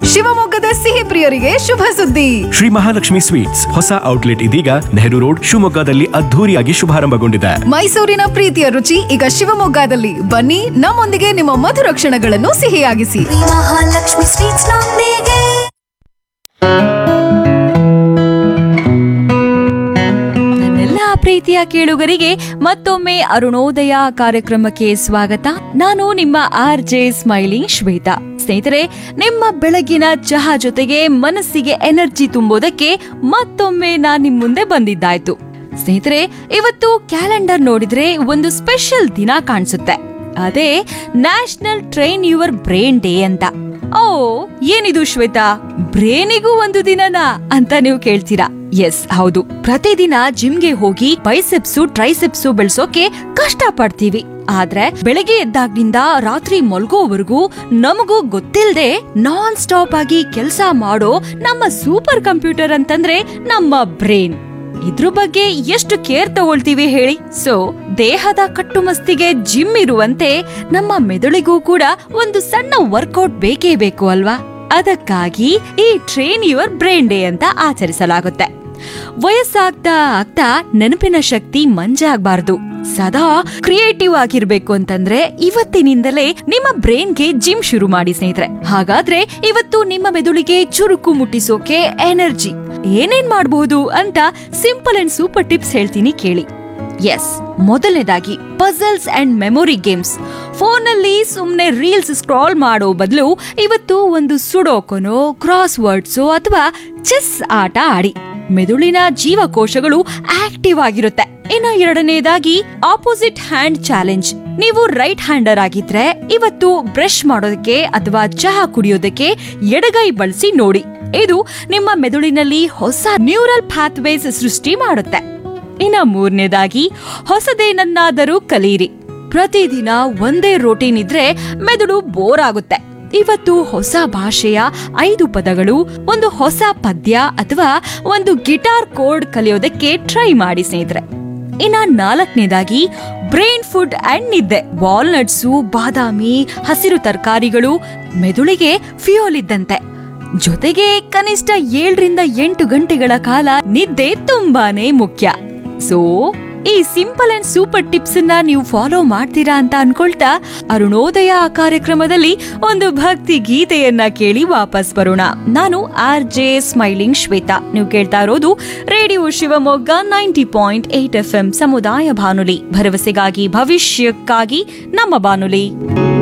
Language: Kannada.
ಶಿವಮೊಗ್ಗದ ಸಿಹಿ ಪ್ರಿಯರಿಗೆ ಶುಭ ಸುದ್ದಿ ಶ್ರೀ ಮಹಾಲಕ್ಷ್ಮಿ ಸ್ವೀಟ್ಸ್ ಹೊಸ ಔಟ್ಲೆಟ್ ಇದೀಗ ನೆಹರು ರೋಡ್ ಶಿವಮೊಗ್ಗದಲ್ಲಿ ಅದ್ಧೂರಿಯಾಗಿ ಶುಭಾರಂಭಗೊಂಡಿದೆ ಮೈಸೂರಿನ ಪ್ರೀತಿಯ ರುಚಿ ಈಗ ಶಿವಮೊಗ್ಗದಲ್ಲಿ ಬನ್ನಿ ನಮ್ಮೊಂದಿಗೆ ನಿಮ್ಮ ಮಧುರ ಕ್ಷಣಗಳನ್ನು ಸಿಹಿಯಾಗಿಸಿ ಮಹಾಲಕ್ಷ್ಮಿ ಸ್ವೀಟ್ಸ್ ನೊಂದಿಗೆ ನನ್ನೆಲ್ಲ ಪ್ರೀತಿಯ ಕೇಳುಗರಿಗೆ ಮತ್ತೊಮ್ಮೆ ಅರುಣೋದಯ ಕಾರ್ಯಕ್ರಮಕ್ಕೆ ಸ್ವಾಗತ ನಾನು ನಿಮ್ಮ ಆರ್ ಜೆ ಸ್ಮೈಲಿಂಗ್ ಶ್ವೇತಾ ಸ್ನೇಹಿತರೆ ನಿಮ್ಮ ಬೆಳಗಿನ ಚಹಾ ಜೊತೆಗೆ ಮನಸ್ಸಿಗೆ ಎನರ್ಜಿ ತುಂಬೋದಕ್ಕೆ ಮತ್ತೊಮ್ಮೆ ನಾನ್ ನಿಮ್ ಮುಂದೆ ಬಂದಿದ್ದಾಯ್ತು ಸ್ನೇಹಿತರೆ ಇವತ್ತು ಕ್ಯಾಲೆಂಡರ್ ನೋಡಿದ್ರೆ ಒಂದು ಸ್ಪೆಷಲ್ ದಿನ ಕಾಣಿಸುತ್ತೆ ಅದೇ national train your brain day ಅಂತ ಓ ಏನಿದು ಶ್ವೇತಾ ಬ್ರೇನಿಗೂ ಒಂದು ದಿನನಾ ಅಂತ ನೀವು ಕೇಳ್ತೀರಾ ಎಸ್ ಹೌದು ಪ್ರತಿದಿನ ಜಿಮ್ಗೆ ಹೋಗಿ ಬೈಸೆಪ್ಸು ಟ್ರೈಸೆಪ್ಸು ಬೆಳ್ಸೋಕೆ ಕಷ್ಟ ಪಡ್ತೀವಿ ಆದ್ರೆ ಬೆಳಗ್ಗೆ ಎದ್ದಾಗ್ನಿಂದ ರಾತ್ರಿ ಮಲ್ಗೋವರೆಗೂ ನಮಗೂ ಗೊತ್ತಿಲ್ಲದೆ ನಾನ್ ಸ್ಟಾಪ್ ಆಗಿ ಕೆಲಸ ಮಾಡೋ ನಮ್ಮ ಸೂಪರ್ ಕಂಪ್ಯೂಟರ್ ಅಂತಂದ್ರೆ ನಮ್ಮ ಬ್ರೇನ್ ಇದ್ರ ಬಗ್ಗೆ ಎಷ್ಟು ಕೇರ್ ತಗೊಳ್ತೀವಿ ಹೇಳಿ ಸೊ ದೇಹದ ಕಟ್ಟುಮಸ್ತಿಗೆ ಜಿಮ್ ಇರುವಂತೆ ನಮ್ಮ ಮೆದುಳಿಗೂ ಕೂಡ ಒಂದು ಸಣ್ಣ ವರ್ಕೌಟ್ ಬೇಕೇ ಬೇಕು ಅಲ್ವಾ ಅದಕ್ಕಾಗಿ ಈ ಟ್ರೈನ್ ಯುವರ್ ಬ್ರೈನ್ ಡೇ ಅಂತ ಆಚರಿಸಲಾಗುತ್ತೆ ವಯಸ್ಸಾಗ್ತಾ ಆಗ್ತಾ ನೆನಪಿನ ಶಕ್ತಿ ಮಂಜಾಗಬಾರ್ದು ಸದಾ ಕ್ರಿಯೇಟಿವ್ ಆಗಿರ್ಬೇಕು ಅಂತಂದ್ರೆ ಇವತ್ತಿನಿಂದಲೇ ನಿಮ್ಮ ಬ್ರೈನ್ಗೆ ಜಿಮ್ ಶುರು ಮಾಡಿ ಸ್ನೇಹಿತರೆ ಹಾಗಾದ್ರೆ ಇವತ್ತು ನಿಮ್ಮ ಮೆದುಳಿಗೆ ಚುರುಕು ಮುಟ್ಟಿಸೋಕೆ ಎನರ್ಜಿ ಏನೇನ್ ಮಾಡಬಹುದು ಅಂತ ಸಿಂಪಲ್ ಅಂಡ್ ಸೂಪರ್ ಟಿಪ್ಸ್ ಹೇಳ್ತೀನಿ ಕೇಳಿ ಎಸ್ ಮೊದಲನೇದಾಗಿ ಪಜಲ್ಸ್ ಅಂಡ್ ಮೆಮೊರಿ ಗೇಮ್ಸ್ ಫೋನಲ್ಲಿ ಸುಮ್ನೆ ರೀಲ್ಸ್ ಸ್ಕ್ರಾಲ್ ಮಾಡೋ ಬದಲು ಇವತ್ತು ಒಂದು ಸುಡೋಕೊನೋ ಕ್ರಾಸ್ ವರ್ಡ್ಸೋ ಅಥವಾ ಚೆಸ್ ಆಟ ಆಡಿ ಮೆದುಳಿನ ಜೀವಕೋಶಗಳು ಆಕ್ಟಿವ್ ಆಗಿರುತ್ತೆ ಇನ್ನು ಎರಡನೇದಾಗಿ ಆಪೋಸಿಟ್ ಹ್ಯಾಂಡ್ ಚಾಲೆಂಜ್ ನೀವು ರೈಟ್ ಹ್ಯಾಂಡರ್ ಆಗಿದ್ರೆ ಇವತ್ತು ಬ್ರಷ್ ಮಾಡೋದಕ್ಕೆ ಅಥವಾ ಚಹಾ ಕುಡಿಯೋದಕ್ಕೆ ಎಡಗೈ ಬಳಸಿ ನೋಡಿ ಇದು ನಿಮ್ಮ ಮೆದುಳಿನಲ್ಲಿ ಹೊಸ ನ್ಯೂರಲ್ ಪಾತ್ವೇಸ್ ಸೃಷ್ಟಿ ಮಾಡುತ್ತೆ ಇನ್ನ ಮೂರನೇದಾಗಿ ಹೊಸದೇನನ್ನಾದರೂ ಕಲೀರಿ ಪ್ರತಿದಿನ ಒಂದೇ ರೋಟೀನ್ ಇದ್ರೆ ಮೆದುಳು ಬೋರ್ ಆಗುತ್ತೆ ಇವತ್ತು ಹೊಸ ಭಾಷೆಯ ಐದು ಪದಗಳು ಒಂದು ಹೊಸ ಪದ್ಯ ಅಥವಾ ಒಂದು ಗಿಟಾರ್ ಕೋಡ್ ಕಲಿಯೋದಕ್ಕೆ ಟ್ರೈ ಮಾಡಿ ಸ್ನೇಹಿತರೆ ಇನ್ನ ನಾಲ್ಕನೇದಾಗಿ ಬ್ರೈನ್ ಫುಡ್ ಅಂಡ್ ನಿದ್ದೆ ವಾಲ್ನಟ್ಸು ಬಾದಾಮಿ ಹಸಿರು ತರಕಾರಿಗಳು ಮೆದುಳಿಗೆ ಫ್ಯೂಲ್ ಇದ್ದಂತೆ ಜೊತೆಗೆ ಕನಿಷ್ಠ ಏಳರಿಂದ ಎಂಟು ಗಂಟೆಗಳ ಕಾಲ ನಿದ್ದೆ ತುಂಬಾನೇ ಮುಖ್ಯ ಸೊ ಈ ಸಿಂಪಲ್ ಅಂಡ್ ಸೂಪರ್ ಟಿಪ್ಸ್ ಅನ್ನ ನೀವು ಫಾಲೋ ಮಾಡ್ತೀರಾ ಅಂತ ಅನ್ಕೊಳ್ತಾ ಅರುಣೋದಯ ಕಾರ್ಯಕ್ರಮದಲ್ಲಿ ಒಂದು ಭಕ್ತಿ ಗೀತೆಯನ್ನ ಕೇಳಿ ವಾಪಸ್ ಬರೋಣ ನಾನು ಆರ್ ಜೆ ಸ್ಮೈಲಿಂಗ್ ಶ್ವೇತಾ ನೀವು ಕೇಳ್ತಾ ಇರೋದು radio Shivamogga ninety point eight F M ಸಮುದಾಯ ಬಾನುಲಿ ಭರವಸೆಗಾಗಿ ಭವಿಷ್ಯಕ್ಕಾಗಿ ನಮ್ಮ ಬಾನುಲಿ